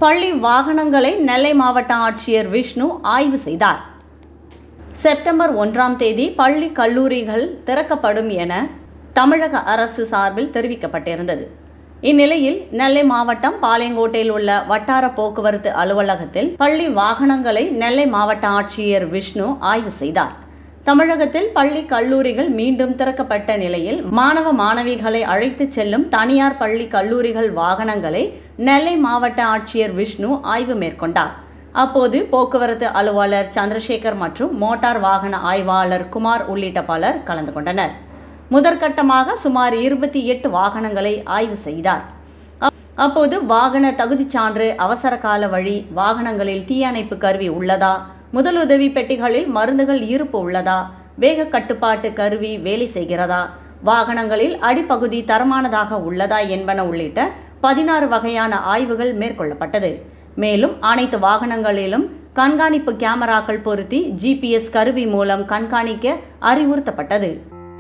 பள்ளி வாகனங்களை நெல்லை மாவட்ட ஆட்சியர் விஷ்ணு ஆய்வு செய்தார் செப்டம்பர் ஒன்றாம் தேதி பள்ளி கல்லூரிகள் திறக்கப்படும் என தமிழக அரசு சார்பில் தெரிவிக்கப்பட்டிருந்தது இந்நிலையில் நெல்லை மாவட்டம் பாளையங்கோட்டையில் உள்ள வட்டார போக்குவரத்து அலுவலகத்தில் பள்ளி வாகனங்களை நெல்லை மாவட்ட ஆட்சியர் விஷ்ணு ஆய்வு செய்தார் தமிழகத்தில் பள்ளி கல்லூரிகள் மீண்டும் திறக்கப்பட்ட நிலையில் மாணவ மாணவிகளை அழைத்துச் செல்லும் தனியார் பள்ளி கல்லூரிகள் வாகனங்களை நெல்லை மாவட்ட ஆட்சியர் விஷ்ணு ஆய்வு மேற்கொண்டார் அப்போது போக்குவரத்து அலுவலர் சந்திரசேகர் மற்றும் மோட்டார் வாகன ஆய்வாளர் குமார் உள்ளிட்ட பலர் கலந்து கொண்டனர் முதற்கட்டமாக சுமார் இருபத்தி எட்டு வாகனங்களை ஆய்வு செய்தார் அப்- அப்போது வாகன தகுதிச் சான்று அவசர கால வழி வாகனங்களில் தீயணைப்பு கருவி உள்ளதா முதலுதவி பெட்டிகளில் மருந்துகள் இருப்பு உள்ளதா வேக கட்டுப்பாட்டு கருவி வேலை செய்கிறதா வாகனங்களில் அடிப்பகுதி தரமானதாக உள்ளதா என்பன உள்ளிட்ட பதினாறு வகையான ஆய்வுகள் மேற்கொள்ளப்பட்டது மேலும் அனைத்து வாகனங்களிலும் கண்காணிப்பு கேமராக்கள் பொருத்தி ஜிபிஎஸ் கருவி மூலம் கண்காணிக்க அறிவுறுத்தப்பட்டது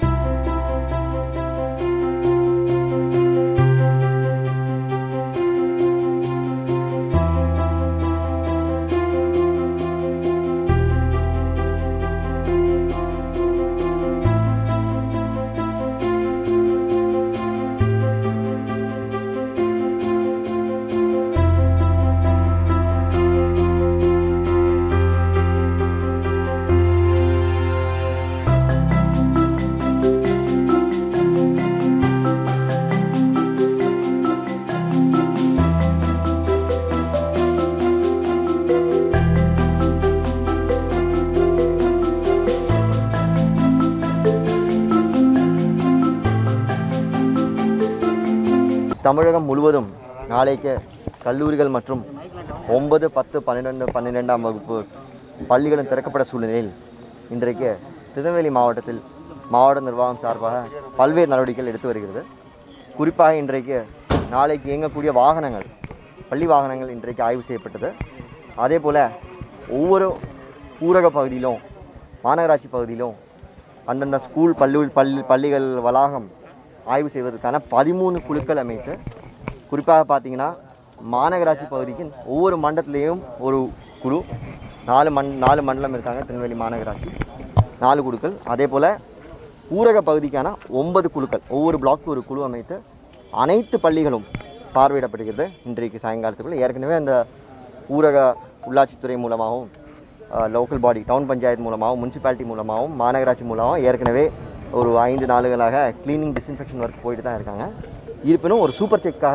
தமிழகம் முழுவதும் நாளைக்கு கல்லூரிகள் மற்றும் ஒன்பது பத்து பன்னிரெண்டு பன்னிரெண்டாம் வகுப்பு பள்ளிகளும் திறக்கப்பட்ட சூழ்நிலையில் இன்றைக்கு திருநெல்வேலி மாவட்டத்தில் மாவட்ட நிர்வாகம் சார்பாக பல்வேறு நடவடிக்கைகள் எடுத்து வருகிறது குறிப்பாக இன்றைக்கு நாளைக்கு இயங்கக்கூடிய வாகனங்கள் பள்ளி வாகனங்கள் இன்றைக்கு ஆய்வு செய்யப்பட்டது அதே போல் ஒவ்வொரு ஊரக பகுதியிலும் மாநகராட்சி பகுதியிலும் அந்தந்த ஸ்கூல் பள்ளி பள்ளி பள்ளிகள் வளாகம் ஆய்வு செய்வதற்கான பதிமூணு குழுக்கள் அமைத்து குறிப்பாக பார்த்தீங்கன்னா மாநகராட்சி பகுதிக்கு ஒவ்வொரு மண்டலத்திலையும் ஒரு குழு நாலு மண் நாலு மண்டலம் இருக்காங்க திருநெல்வேலி மாநகராட்சி நாலு குழுக்கள் அதே போல் ஊரக பகுதிக்கான ஒன்பது குழுக்கள் ஒவ்வொரு பிளாக்கு ஒரு குழு அமைத்து அனைத்து பள்ளிகளும் பார்வையிடப்படுகிறது இன்றைக்கு சாயங்காலத்துக்குள்ள ஏற்கனவே அந்த ஊரக உள்ளாட்சித்துறை மூலமாகவும் லோக்கல் பாடி டவுன் பஞ்சாயத்து மூலமாகவும் முனிசிபாலிட்டி மூலமாகவும் மாநகராட்சி மூலமாகவும் ஏற்கனவே ஒரு ஐந்து நாளுகளாக க்ளீனிங் டிஸ்இன்ஃபெக்ஷன் ஒர்க் போயிட்டு தான் இருக்காங்க இருப்பினும் ஒரு சூப்பர் செக்காக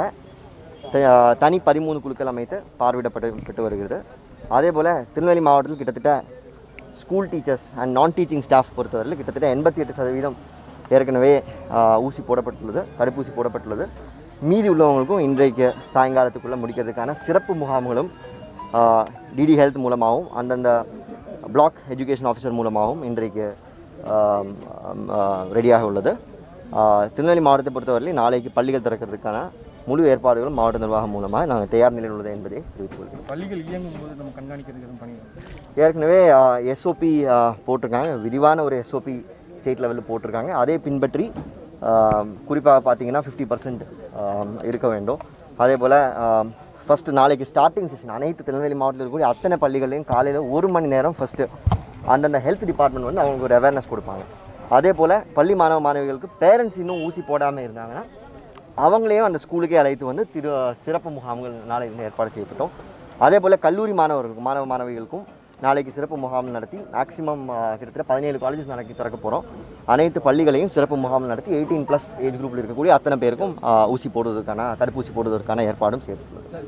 த- தனி பதிமூணு குழுக்கள் அமைத்து பார்வையிடப்பட்டு பட்டு வருகிறது அதே போல் திருநெல்வேலி மாவட்டத்தில் கிட்டத்தட்ட school teachers and non teaching staff பொறுத்தவரையில் கிட்டத்தட்ட எண்பத்தி எட்டு சதவீதம் ஏற்கனவே ஆ, ஊசி போடப்பட்டுள்ளது தடுப்பூசி போடப்பட்டுள்ளது மீதி உள்ளவங்களுக்கும் இன்றைக்கு சாயங்காலத்துக்குள்ளே முடிக்கிறதுக்கான சிறப்பு முகாம்களும் டிடி ஹெல்த் மூலமாகவும் அந்தந்த பிளாக் எஜுகேஷன் ஆஃபீஸர் மூலமாகவும் இன்றைக்கு ஆம், ஆம், ஆ, ரெடியாக உள்ளது ஆ, திருநெல்வேலி மாவட்டத்தை பொறுத்தவரையில் நாளைக்கு பள்ளிகள் திறக்கிறதுக்கான முழு ஏற்பாடுகளும் மாவட்ட நிர்வாகம் மூலமாக நாங்கள் தயார் நிலையில் உள்ளது என்பதை தெரிவித்துக் கொள்கிறேன் பள்ளிகள் இயங்கும் போது நம்ம கண்காணிக்கிறதுக்கு எதுவும் பண்ணி ஏற்கனவே எஸ்ஓபி போட்டிருக்காங்க விரிவான ஒரு எஸ்ஓபி ஸ்டேட் லெவலில் போட்டிருக்காங்க அதை பின்பற்றி குறிப்பாக பார்த்தீங்கன்னா ஃபிஃப்டி பர்சன்ட் இருக்க வேண்டும் அதே போல் ஃபஸ்ட்டு நாளைக்கு ஸ்டார்டிங் செஷன் அனைத்து திருநெல்வேலி மாவட்டத்தில் இருக்கக்கூடிய அத்தனை பள்ளிகளையும் காலையில் ஒரு மணி நேரம் ஃபஸ்ட்டு அந்தந்த ஹெல்த் டிபார்ட்மெண்ட் வந்து அவங்களுக்கு ஒரு அவேர்னஸ் கொடுப்பாங்க அதே போல் பள்ளி மாணவ மாணவிகளுக்கு பேரண்ட்ஸ் இன்னும் ஊசி போடாமல் இருந்தாங்கன்னா அவங்களையும் அந்த ஸ்கூலுக்கே அழைத்து வந்து திரு சிறப்பு முகாம்கள் நாளையிலிருந்து ஏற்பாடு செய்யப்பட்டோம் அதே போல் கல்லூரி மாணவர்களுக்கும் மாணவ மாணவிகளுக்கும் நாளைக்கு சிறப்பு முகாம் நடத்தி மேக்ஸிமம் கிட்டத்தட்ட பதினேழு காலேஜஸ் நாளைக்கு திறக்க போகிறோம் அனைத்து பள்ளிகளையும் சிறப்பு முகாம் நடத்தி எயிட்டீன் ப்ளஸ் ஏஜ் குரூப்பில் இருக்கக்கூடிய அத்தனை பேருக்கும் ஆ, ஊசி போடுவதற்கான தடுப்பூசி போடுவதற்கான ஏற்பாடும் செய்யப்பட்டுள்ளது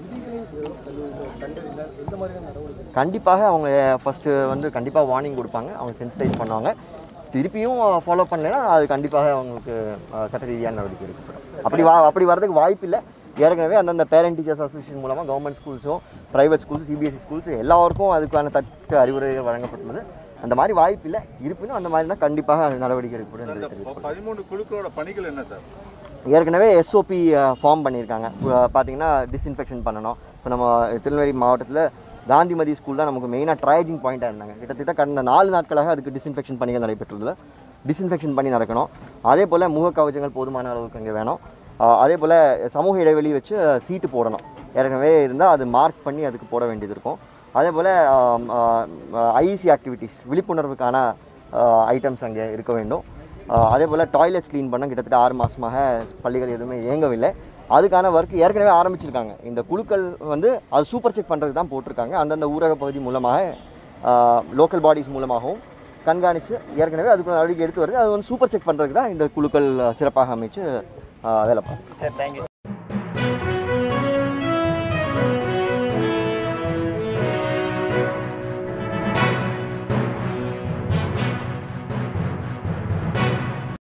கண்டிப்பாக அவங்க ஃபஸ்ட்டு வந்து கண்டிப்பாக வார்னிங் கொடுப்பாங்க அவங்க சென்சிடைஸ் பண்ணுவாங்க திருப்பியும் ஃபாலோ பண்ணலைன்னா அது கண்டிப்பாக அவங்களுக்கு அஹ், சட்ட ரீதியான நடவடிக்கை எடுக்கப்படும் அப்படி வா அப்படி வரதுக்கு வாய்ப்பு இல்லை ஏற்கனவே அந்தந்த பேரண்ட் டீச்சர்ஸ் அசோசியேஷன் மூலமாக கவர்மெண்ட் ஸ்கூல்ஸும் ப்ரைவேட் ஸ்கூல்ஸ் சிபிஎஸ்சி ஸ்கூல்ஸ் எல்லாருக்கும் அதுக்கான தக்க அறிவுரைகள் வழங்கப்பட்டுள்ளது அந்த மாதிரி வாய்ப்பு இல்லை இருப்பினும் அந்த மாதிரினா கண்டிப்பாக அது நடவடிக்கை எடுக்கப்படும் என்று தெரிவித்துக் பதிமூணு குழுக்களோட பணிகள் என்ன சார் ஏற்கனவே எஸ்ஓபி ஃபார்ம் பண்ணியிருக்காங்க அஹ் பார்த்தீங்கன்னா டிஸ்இன்ஃபெக்ஷன் பண்ணணும் இப்போ நம்ம திருநெல்வேலி மாவட்டத்தில் காந்திமதி ஸ்கூல் தான் நமக்கு மெயினாக ட்ரைஜிங் பாயிண்ட்டாக இருந்தாங்க கிட்டத்தட்ட கடந்த நாலு நாட்களாக அதுக்கு டிஸ்இன்ஃபெக்ஷன் பணிகள் நடைபெற்றுள்ளது டிஸ்இன்ஃபெக்ஷன் பண்ணி நடக்கணும் அதே போல் முகக்கவச்சங்கள் போதுமான அளவுக்கு அங்கே வேணும் அஹ் அதே போல் சமூக இடைவெளி வச்சு சீட்டு போடணும் ஏற்கனவே இருந்தால் அது மார்க் பண்ணி அதுக்கு போட வேண்டியது இருக்கும் அதே போல் ஐஇசி ஆக்டிவிட்டீஸ் விழிப்புணர்வுக்கான ஐட்டம்ஸ் அங்கே இருக்க வேண்டும் ஆஹ் அதே போல் டாய்லெட்ஸ் க்ளீன் பண்ண கிட்டத்தட்ட ஆறு மாதமாக பள்ளிகள் எதுவுமே இயங்கவில்லை அதுக்கான ஒர்க் ஏற்கனவே ஆரம்பிச்சிருக்காங்க இந்த குழுக்கள் வந்து அது சூப்பர் செக் பண்ணுறதுக்கு தான் போட்டிருக்காங்க அந்தந்த ஊரக பகுதி மூலமாக லோக்கல் பாடிஸ் மூலமாகவும் கண்காணித்து ஏற்கனவே அதுக்கு நடவடிக்கை எடுத்து வருது அது வந்து சூப்பர் செக் பண்ணுறதுக்கு தான் இந்த குழுக்கள் சிறப்பாக அமைச்சு ஆஹ் வேலை பார்க்கும் சரி தேங்க்யூ